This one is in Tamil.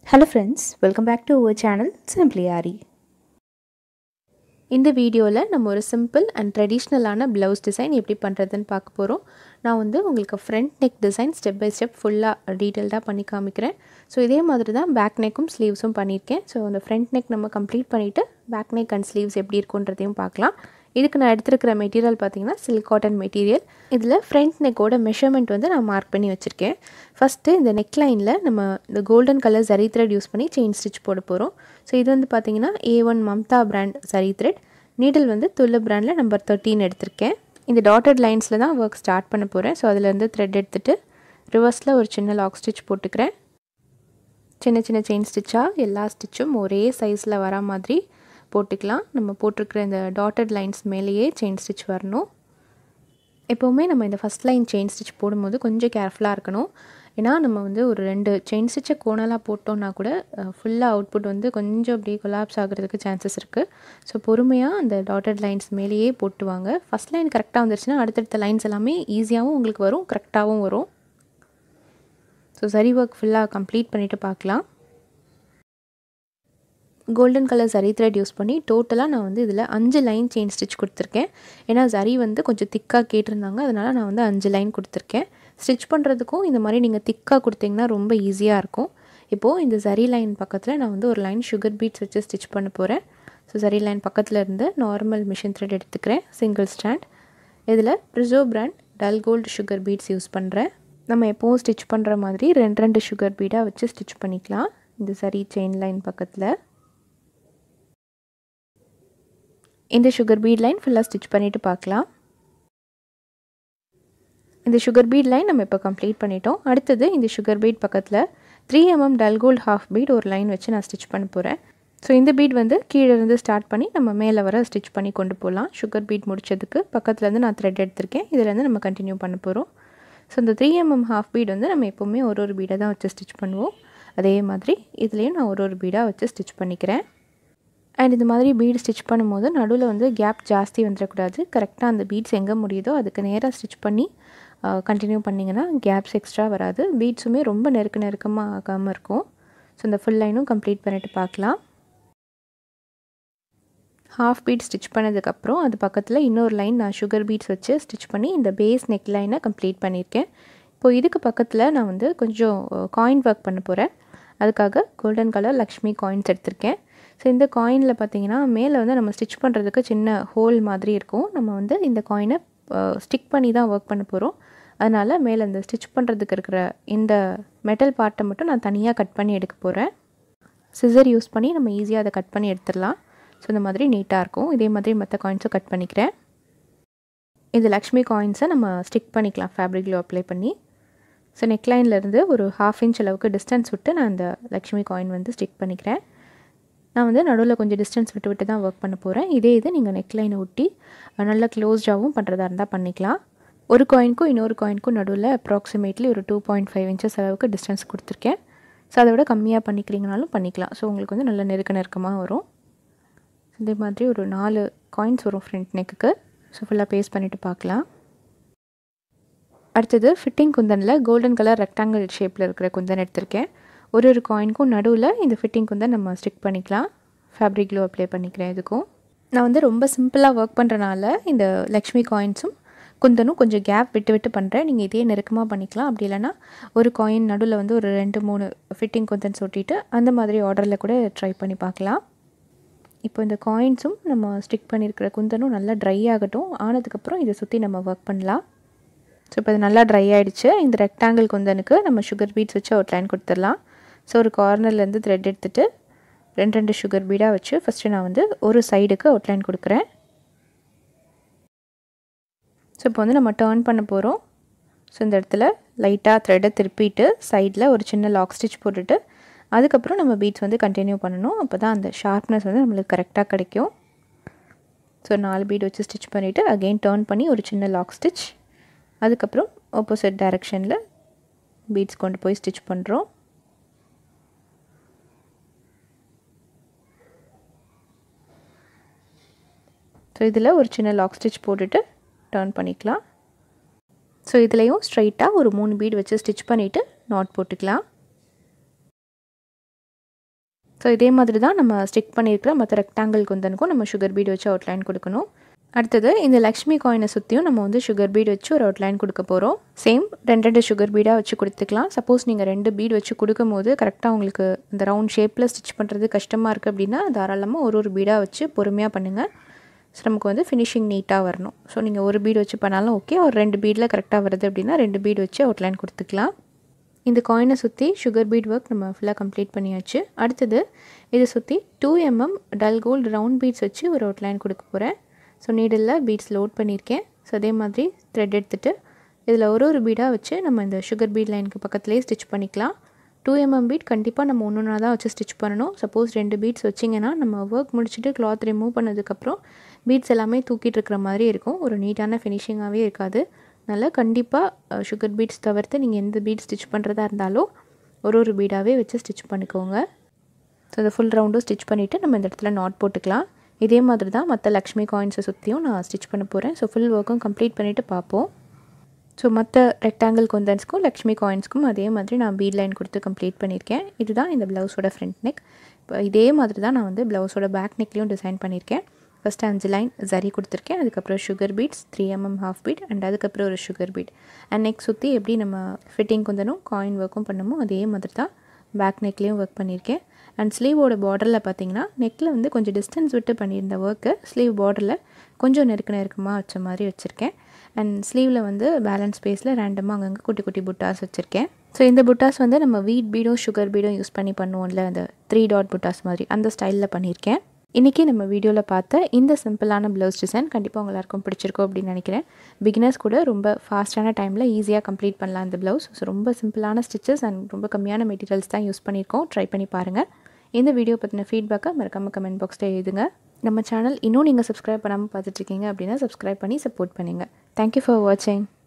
hello friends welcome back to our channel simply Aari இந்த வீடியோவில் நம்ம ஒரு சிம்பிள் அண்ட் ட்ரெடிஷ்னலான ப்ளவுஸ் டிசைன் எப்படி பண்ணுறதுன்னு பார்க்க போகிறோம் நான் வந்து உங்களுக்கு front neck design step by step ஃபுல்லாக டீட்டெயில்டாக பண்ணி காமிக்கிறேன் ஸோ இதே மாதிரி தான் பேக் நெக்கும் ஸ்லீவ்ஸும் பண்ணியிருக்கேன் ஸோ அந்த ஃப்ரண்ட் நெக் நம்ம கம்ப்ளீட் பண்ணிவிட்டு பேக் நெக் அண்ட் ஸ்லீவ்ஸ் எப்படி இருக்குன்றதையும் பார்க்கலாம் இதுக்கு நான் எடுத்துருக்கிற மெட்டீரியல் பார்த்தீங்கன்னா சில்க் காட்டன் மெட்டீரியல் இதில் ஃப்ரண்ட் நெக்கோட மெஷர்மெண்ட் வந்து நான் மார்க் பண்ணி வச்சுருக்கேன் ஃபஸ்ட்டு இந்த நெக் லைனில் நம்ம இந்த golden colour zari thread use பண்ணி செயின் ஸ்டிச் போட போகிறோம் ஸோ இது வந்து பார்த்திங்கன்னா A one Mamta brand zari thread needle வந்து துல்லு பிராண்டில் நம்பர் தேர்ட்டின் எடுத்திருக்கேன் இந்த டாட்டட் லைன்ஸில் தான் ஒர்க் ஸ்டார்ட் பண்ண போகிறேன் ஸோ அதிலேருந்து த்ரெட் எடுத்துகிட்டு ரிவர்ஸில் ஒரு சின்ன லாக் ஸ்டிச் போட்டுக்கிறேன் சின்ன சின்ன செயின் ஸ்டிச்சாக எல்லா ஸ்டிச்சும் ஒரே சைஸில் வர மாதிரி போட்டுக்கலாம் நம்ம போட்டிருக்கிற இந்த டாட்டட் லைன்ஸ் மேலேயே செயின் ஸ்டிச் வரணும் எப்போவுமே நம்ம இந்த ஃபஸ்ட் லைன் செயின் ஸ்டிச் போடும்போது கொஞ்சம் கேர்ஃபுல்லாக இருக்கணும் ஏன்னா நம்ம வந்து ஒரு ரெண்டு செயின் ஸ்டிச்சை கோணலாக போட்டோம்னா கூட ஃபுல்லாக அவுட்புட் வந்து கொஞ்சம் அப்படியே கொலாப்ஸ் ஆகிறதுக்கு சான்சஸ் இருக்குது ஸோ பொறுமையாக அந்த டாட்டட் லைன்ஸ் மேலேயே போட்டுவாங்க ஃபஸ்ட் லைன் கரெக்டாக வந்துருச்சுன்னா அடுத்தடுத்த லைன்ஸ் எல்லாமே ஈஸியாகவும் உங்களுக்கு வரும் கரெக்டாகவும் வரும் ஸோ சரி ஒர்க் ஃபுல்லாக கம்ப்ளீட் பண்ணிவிட்டு பார்க்கலாம் golden colour zari thread use பண்ணி டோட்டலாக நான் வந்து இதில் அஞ்சு லைன் செயின் ஸ்டிச் கொடுத்துருக்கேன் ஏன்னா சரி வந்து கொஞ்சம் திக்காக கேட்டிருந்தாங்க அதனால் நான் வந்து அஞ்சு லைன் கொடுத்துருக்கேன் ஸ்டிச் பண்ணுறதுக்கும் இந்த மாதிரி நீங்கள் திக்காக கொடுத்தீங்கன்னா ரொம்ப ஈஸியாக இருக்கும் இப்போது இந்த சரி லைன் பக்கத்தில் நான் வந்து ஒரு லைன் சுகர் பீட்ஸ் வச்சு ஸ்டிச் பண்ண போகிறேன் ஸோ சரி லைன் பக்கத்தில் இருந்து நார்மல் மிஷின் த்ரெட் எடுத்துக்கிறேன் சிங்கிள் ஸ்டாண்ட் இதில் ப்ரிசோ brand dull gold sugar beads use பண்ணுறேன் நம்ம எப்போவும் ஸ்டிச் பண்ணுற மாதிரி ரெண்டு ரெண்டு சுகர் பீடாக வச்சு ஸ்டிச் பண்ணிக்கலாம் இந்த சரி செயின் லைன் பக்கத்தில் இந்த சுகர் பீட் லைன் ஃபுல்லாக ஸ்டிச் பண்ணிவிட்டு பார்க்கலாம் இந்த சுகர் பீட் லைன் நம்ம இப்போ கம்ப்ளீட் பண்ணிட்டோம் அடுத்தது இந்த சுகர் பீட் பக்கத்தில் three mm dull gold half bead ஒரு லைன் வச்சு நான் ஸ்டிச் பண்ண போகிறேன் ஸோ இந்த பீட் வந்து கீழே இருந்து ஸ்டார்ட் பண்ணி நம்ம மேலே வர ஸ்டிச் பண்ணி கொண்டு போகலாம் சுகர் பீட் முடிச்சதுக்கு பக்கத்துலேருந்து நான் த்ரெட் எடுத்திருக்கேன் இதுலேருந்து நம்ம கண்டினியூ பண்ண போகிறோம் ஸோ இந்த த்ரீ எம்எம் ஹாஃப் பீட் வந்து நம்ம எப்போவுமே ஒரு ஒரு பீடை தான் வச்சு ஸ்டிச் பண்ணுவோம் அதே மாதிரி இதுலேயும் நான் ஒரு ஒரு பீடாக வச்சு ஸ்டிச் பண்ணிக்கிறேன் அண்ட் இந்த மாதிரி பீட் ஸ்டிச் பண்ணும்போது நடுவில் வந்து கேப் ஜாஸ்தி வந்துடக்கூடாது கரெக்டாக அந்த பீட்ஸ் எங்கே முடியுதோ அதுக்கு நேராக ஸ்டிச் பண்ணி கண்டினியூ பண்ணிங்கன்னா கேப்ஸ் எக்ஸ்ட்ரா வராது பீட்ஸுமே ரொம்ப நெருக்க நெருக்கமாக ஆகாமல் இருக்கும் ஸோ இந்த ஃபுல் லைனும் கம்ப்ளீட் பண்ணிவிட்டு பார்க்கலாம் ஹாஃப் பீட் ஸ்டிச் பண்ணதுக்கப்புறம் அது பக்கத்தில் இன்னொரு லைன் நான் சுகர் பீட்ஸ் வச்சு ஸ்டிச் பண்ணி இந்த பேஸ் நெக் லைனை கம்ப்ளீட் பண்ணியிருக்கேன் இப்போது இதுக்கு பக்கத்தில் நான் வந்து கொஞ்சம் காயின் ஒர்க் பண்ண போகிறேன் அதுக்காக கோல்டன் கலர் லக்ஷ்மி காயின்ஸ் எடுத்திருக்கேன் ஸோ இந்த காயினில் பார்த்தீங்கன்னா மேலே வந்து நம்ம ஸ்டிச் பண்ணுறதுக்கு சின்ன ஹோல் மாதிரி இருக்கும் நம்ம வந்து இந்த காயினை ஸ்டிக் பண்ணி தான் ஒர்க் பண்ண போகிறோம் அதனால் மேலே இந்த ஸ்டிச் பண்ணுறதுக்கு இருக்கிற இந்த மெட்டல் பார்ட்டை மட்டும் நான் தனியாக கட் பண்ணி எடுக்க போகிறேன் சிசர் யூஸ் பண்ணி நம்ம ஈஸியாக அதை கட் பண்ணி எடுத்துடலாம் ஸோ இந்த மாதிரி நீட்டாக இருக்கும் இதே மாதிரி மற்ற காயின்ஸும் கட் பண்ணிக்கிறேன் இது லக்ஷ்மி காயின்ஸை நம்ம ஸ்டிக் பண்ணிக்கலாம் ஃபேப்ரிக்லோ அப்ளை பண்ணி ஸோ நெக்லைன்லேருந்து ஒரு ஹாஃப் இன்ச் அளவுக்கு டிஸ்டன்ஸ் விட்டு நான் இந்த லக்ஷ்மி காயின் வந்து ஸ்டிக் பண்ணிக்கிறேன் நான் வந்து நடுவில் கொஞ்சம் டிஸ்டன்ஸ் விட்டு விட்டு தான் ஒர்க் பண்ண போகிறேன் இதே இது நீங்கள் நெக்லைனை ஒட்டி நல்லா க்ளோஸ்டாகவும் பண்ணுறதா இருந்தால் பண்ணிக்கலாம் ஒரு காயினுக்கும் இன்னொரு காயினுக்கும் நடுவில் அப்ராக்சிமேட்லி ஒரு டூ பாயிண்ட் ஃபைவ் இன்ச்சஸ் அளவுக்கு டிஸ்டன்ஸ் கொடுத்துருக்கேன் ஸோ அதை விட கம்மியாக பண்ணிக்கிறீங்கனாலும் பண்ணிக்கலாம் ஸோ உங்களுக்கு வந்து நல்ல நெருக்க நெருக்கமாக வரும் இதே மாதிரி ஒரு நாலு காயின்ஸ் வரும் ஃப்ரண்ட் நெக்குக்கு ஸோ ஃபுல்லாக பேஸ்ட் பண்ணிவிட்டு பார்க்கலாம் அடுத்தது ஃபிட்டிங் குந்தனில் கோல்டன் கலர் ரெக்டாங்கிள் ஷேப்பில் இருக்கிற குந்தன் எடுத்திருக்கேன் ஒரு ஒரு காயினுக்கும் நடுவில் இந்த ஃபிட்டிங் குந்தன் நம்ம ஸ்டிக் பண்ணிக்கலாம் ஃபேப்ரிக் க்ளோ அப்ளை பண்ணிக்கிறேன் இதுக்கும் நான் வந்து ரொம்ப சிம்பிளாக ஒர்க் பண்ணுறனால இந்த லக்ஷ்மி காயின்ஸும் குந்தனும் கொஞ்சம் கேப் விட்டு விட்டு பண்ணுறேன் நீங்கள் இதே நெருக்கமாக பண்ணிக்கலாம் அப்படி இல்லைனா ஒரு காயின் நடுவில் வந்து ஒரு ரெண்டு மூணு ஃபிட்டிங் குந்தன் சொட்டிட்டு அந்த மாதிரி ஆர்டரில் கூட ட்ரை பண்ணி பார்க்கலாம் இப்போ இந்த காயின்ஸும் நம்ம ஸ்டிக் பண்ணியிருக்கிற குந்தனும் நல்லா ட்ரை ஆகட்டும் ஆனதுக்கப்புறம் இதை சுற்றி நம்ம ஒர்க் பண்ணலாம் ஸோ இப்போ இது நல்லா ட்ரை ஆகிடுச்சு இந்த ரெக்டாங்கிள் குந்தனுக்கு நம்ம சுகர் பீட்ஸ் வச்சு அவுட்லைன் கொடுத்துடலாம் ஸோ ஒரு கார்னர்லேருந்து த்ரெட் எடுத்துகிட்டு ரெண்டு ரெண்டு சுகர் பீடாக வச்சு ஃபஸ்ட்டு நான் வந்து ஒரு சைடுக்கு அவுட்லைன் கொடுக்குறேன் ஸோ இப்போ வந்து நம்ம டேர்ன் பண்ண போகிறோம் ஸோ இந்த இடத்துல லைட்டாக த்ரெட்டை திருப்பிட்டு சைடில் ஒரு சின்ன லாக் ஸ்டிச் போட்டுட்டு அதுக்கப்புறம் நம்ம பீட்ஸ் வந்து கண்டினியூ பண்ணணும் அப்போ தான் அந்த ஷார்ப்னஸ் வந்து நம்மளுக்கு கரெக்டாக கிடைக்கும் ஸோ நாலு பீட் வச்சு ஸ்டிச் பண்ணிவிட்டு அகெயின் டேர்ன் பண்ணி ஒரு சின்ன லாக் ஸ்டிச் அதுக்கப்புறம் ஆப்போசிட் டைரெக்ஷனில் பீட்ஸ் கொண்டு போய் ஸ்டிச் பண்ணுறோம் ஸோ இதில் ஒரு சின்ன லாக் ஸ்டிச் போட்டுட்டு டர்ன் பண்ணிக்கலாம் ஸோ இதுலேயும் ஸ்ட்ரைட்டாக ஒரு மூணு பீட் வச்சு ஸ்டிச் பண்ணிவிட்டு நாட் போட்டுக்கலாம் ஸோ இதே மாதிரி தான் நம்ம ஸ்டிக் பண்ணியிருக்கிற மற்ற ரெக்டாங்கிள் குந்தனுக்கும் நம்ம சுகர் பீட் வச்சு அவுட்லைன் கொடுக்கணும் அடுத்தது இந்த லக்ஷ்மி காயினை சுற்றியும் நம்ம வந்து சுகர் பீட் வச்சு ஒரு அவுட்லைன் கொடுக்க போகிறோம் சேம் ரெண்டு ரெண்டு சுகர் பீடாக வச்சு கொடுத்துக்கலாம் சப்போஸ் நீங்கள் ரெண்டு பீட் வச்சு கொடுக்கும் போது கரெக்டாக உங்களுக்கு இந்த ரவுண்ட் ஷேப்பில் ஸ்டிச் பண்ணுறது கஷ்டமாக இருக்குது அப்படின்னா தாராளமாக ஒரு ஒரு பீடாக வச்சு பொறுமையாக பண்ணுங்கள் ஸோ நமக்கு வந்து ஃபினிஷிங் நீட்டாக வரணும் ஸோ நீங்கள் ஒரு பீடு வச்சு பண்ணாலும் ஓகே ஒரு ரெண்டு பீடில் கரெக்டாக வருது அப்படின்னா ரெண்டு பீடு வச்சு அவுட்லைன் கொடுத்துக்கலாம் இந்த காயினை சுற்றி சுகர் பீட் ஒர்க் நம்ம ஃபுல்லாக கம்ப்ளீட் பண்ணியாச்சு அடுத்தது இதை சுற்றி two mm dull gold round beads வச்சு ஒரு அவுட்லைன் கொடுக்க போகிறேன் ஸோ நீடில் பீட்ஸ் லோட் பண்ணியிருக்கேன் ஸோ அதே மாதிரி த்ரெட் எடுத்துகிட்டு இதில் ஒரு ஒரு பீடாக வச்சு நம்ம இந்த சுகர் பீட் லைனுக்கு பக்கத்துலேயே ஸ்டிச் பண்ணிக்கலாம் டூ எம்எம் பீட் கண்டிப்பாக நம்ம ஒன்று ஒன்றா தான் வச்சு ஸ்டிச் பண்ணணும் சப்போஸ் ரெண்டு பீட்ஸ் வச்சிங்கன்னா நம்ம ஒர்க் முடிச்சுட்டு கிளாத் ரிமூவ் பண்ணதுக்கப்புறம் பீட்ஸ் எல்லாமே தூக்கிட்டு இருக்கிற மாதிரி இருக்கும் ஒரு நீட்டான ஃபினிஷிங்காகவே இருக்காது அதனால் கண்டிப்பாக சுகர் பீட்ஸ் தவிர்த்து நீங்கள் எந்த பீட் ஸ்டிச் பண்ணுறதா இருந்தாலும் ஒரு ஒரு பீடாகவே வச்சு ஸ்டிச் பண்ணிக்கோங்க ஸோ அதை ஃபுல் ரவுண்டும் ஸ்டிச் பண்ணிவிட்டு நம்ம இந்த இடத்துல நாட் போட்டுக்கலாம் இதே மாதிரி தான் மற்ற லக்ஷ்மி காயின்ஸை சுற்றியும் நான் ஸ்டிச் பண்ண போகிறேன் ஸோ ஃபுல் ஒர்க்கும் கம்ப்ளீட் பண்ணிவிட்டு பார்ப்போம் ஸோ மற்ற ரெக்டாங்கிள் கொந்தன்ஸ்க்கும் லக்ஷ்மி காயின்ஸ்க்கும் அதே மாதிரி நான் பீட் லைன் கொடுத்து கம்ப்ளீட் பண்ணியிருக்கேன் இதுதான் இந்த ப்ளவுஸோட ஃப்ரண்ட் நெக் இப்போ இதே மாதிரி தான் நான் வந்து ப்ளவுஸோட பேக் நெக்லேயும் டிசைன் பண்ணியிருக்கேன் ஃபஸ்ட்டு அஞ்சு லைன் ஜரி கொடுத்துருக்கேன் அதுக்கப்புறம் sugar beads three mm half bead and அதுக்கப்புறம் ஒரு சுகர் பீட் அண்ட் நெக் சுற்றி எப்படி நம்ம ஃபிட்டிங் குந்தனும் காயின் ஒர்க்கும் பண்ணமோ அதே மாதிரி தான் பேக் நெக்லேயும் ஒர்க் பண்ணியிருக்கேன் அண்ட் ஸ்லீவோட பார்டரில் பார்த்தீங்கன்னா நெக்கில் வந்து கொஞ்சம் டிஸ்டன்ஸ் விட்டு பண்ணியிருந்த ஒர்க்கு ஸ்லீவ் பார்டரில் கொஞ்சம் நெருக்க நெருக்கமாக வச்ச மாதிரி வச்சுருக்கேன் அண்ட் ஸ்லீவில் வந்து பேலன்ஸ் ஸ்பேஸில் ரேண்டமாக அங்கங்கே குட்டி குட்டி புட்டாஸ் வச்சுருக்கேன் ஸோ இந்த புட்டாஸ் வந்து நம்ம வீட் பீடும் சுகர் பீடும் யூஸ் பண்ணி பண்ணுவோம்ல அந்த த்ரீ டாட் புட்டாஸ் மாதிரி அந்த ஸ்டைலில் பண்ணியிருக்கேன் இன்றைக்கி நம்ம வீடியோவில் பார்த்த இந்த சிம்பிளான ப்ளவுஸ் டிசைன் கண்டிப்பாக உங்க எல்லாருக்கும் பிடிச்சிருக்கோம் அப்படின்னு நினைக்கிறேன் பிகினர்ஸ் கூட ரொம்ப ஃபாஸ்ட்டான டைமில் ஈஸியாக கம்ப்ளீட் பண்ணலாம் இந்த ப்ளவுஸ் ஸோ ரொம்ப சிம்பிளான ஸ்டிச்சஸ் அண்ட் ரொம்ப கம்மியான மெட்டீரியல்ஸ் தான் யூஸ் பண்ணியிருக்கோம் ட்ரை பண்ணி பாருங்கள் இந்த வீடியோ பற்றின ஃபீட்பேக்கை மறக்காமல் கமெண்ட் பாக்ஸில் எழுதுங்க நம்ம சேனல் இன்னும் நீங்கள் சப்ஸ்கிரைப் பண்ணாமல் பார்த்துட்ருக்கீங்க அப்படின்னா சப்ஸ்கிரைப் பண்ணி சப்போர்ட் பண்ணுங்கள் தேங்க்யூ ஃபார் வாட்சிங்